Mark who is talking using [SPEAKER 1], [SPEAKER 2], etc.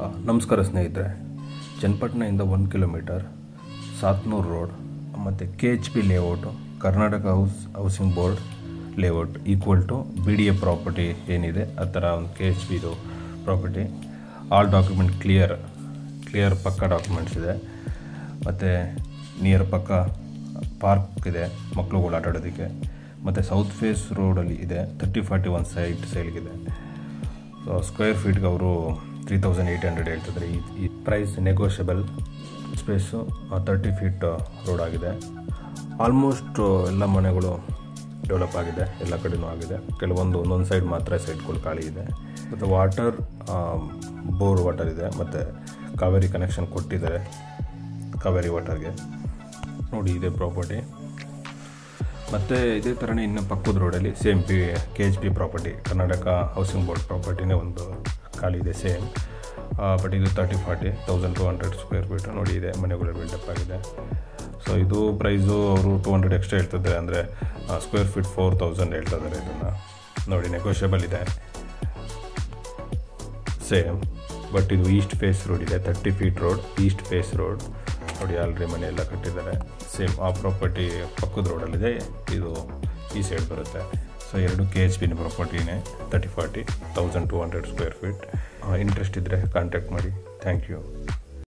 [SPEAKER 1] ಆ, ನಮಸ್ಕಾರ ಸ್ನೇಹಿತರೆ ಚನ್ನಪಟ್ಟಣದಿಂದ ಒಂದು ಕಿಲೋಮೀಟರ್ ಸಾತ್ನೂರು ರೋಡ್ ಮತ್ತು K H P layout Karnataka house housing board layout equal to B D A property ಏನಿದೆ ಆ ಥರ ಒಂದು ಕೆ ಎಚ್ ಪಿದು property all document clear clear ಪಕ್ಕ ಡಾಕ್ಯುಮೆಂಟ್ಸ್ ಇದೆ ಮತ್ತು ನಿಯರ್ ಪಕ್ಕ ಪಾರ್ಕ್ ಇದೆ ಮಕ್ಕಳುಗಳು ಆಟ ಆಡೋದಕ್ಕೆ ಮತ್ತು ಸೌತ್ ಫೇಸ್ ರೋಡಲ್ಲಿ ಇದೆ ತರ್ಟಿ ಫಾರ್ಟಿ ಒನ್ ಸೈಟ್ ಸೇಲ್ಗಿದೆ ಸೊ ಸ್ಕ್ವೇರ್ ಫೀಟ್ಗೆ ಅವರು ತ್ರೀ ತೌಸಂಡ್ ಏಯ್ಟ್ ಹಂಡ್ರೆಡ್ ಹೇಳ್ತಿದ್ದಾರೆ ಈ ಈ price negotiable space thirty feet road ಆಗಿದೆ ಆಲ್ಮೋಸ್ಟ್ ಎಲ್ಲ ಮನೆಗಳು ಡೆವಲಪ್ ಆಗಿದೆ ಎಲ್ಲ ಕಡೆನೂ ಆಗಿದೆ ಕೆಲವೊಂದು ಒಂದೊಂದು ಸೈಡ್ ಮಾತ್ರ ಸೈಡ್ಗಳು ಖಾಲಿ ಇದೆ ಮತ್ತು ವಾಟರ್ ಬೋರ್ ವಾಟರ್ ಇದೆ ಮತ್ತು ಕಾವೇರಿ ಕನೆಕ್ಷನ್ ಕೊಟ್ಟಿದ್ದಾರೆ ಕಾವೇರಿ ವಾಟರ್ಗೆ ನೋಡಿ ಇದೆ ಪ್ರಾಪರ್ಟಿ ಮತ್ತು ಇದೇ ಥರನೇ ಇನ್ನು ಪಕ್ಕದ ರೋಡಲ್ಲಿ same P K H P property Karnataka housing board ಪ್ರಾಪರ್ಟಿನೇ ಒಂದು ಖಾಲಿ ಇದೆ ಸೇಮ್ ಬಟ್ ಇದು thirty forty thousand two hundred square feet ನೋಡಿ ಇದೆ ಮನೆಗಳು ಬಿಲ್ಡಪ್ ಆಗಿದೆ ಸೊ ಇದು ಪ್ರೈಸು ಅವರು ಟು ಹಂಡ್ರೆಡ್ ಎಕ್ಸ್ಟ್ರಾ ಹೇಳ್ತಿದ್ದಾರೆ ಅಂದರೆ ಸ್ಕ್ವೇರ್ ಫೀಟ್ ಫೋರ್ ತೌಸಂಡ್ ಹೇಳ್ತಾ ಇದ್ದಾರೆ ಇದನ್ನು ನೋಡಿ ನೆಗೋಷಿಯಬಲ್ ಇದೆ ಸೇಮ್ ಬಟ್ ಇದು ಈಸ್ಟ್ ಫೇಸ್ ರೋಡ್ ಇದೆ thirty feet road east face road ನೋಡಿ ಆಲ್ರೆಡಿ ಮನೆ ಎಲ್ಲ ಕಟ್ಟಿದ್ದಾರೆ ಸೇಮ್ ಆ ಪ್ರಾಪರ್ಟಿ ಪಕ್ಕದ ರೋಡಲ್ಲಿದೆ ಇದು ಈ ಸೈಡ್ ಬರುತ್ತೆ ಸೊ ಎರಡು ಕೆ ಎಚ್ ಪಿನ ಪ್ರಾಪರ್ಟಿನೇ thirty forty thousand two hundred square feet interest ಇದ್ದರೆ ಕಾಂಟ್ಯಾಕ್ಟ್ ಮಾಡಿ ಥ್ಯಾಂಕ್ ಯು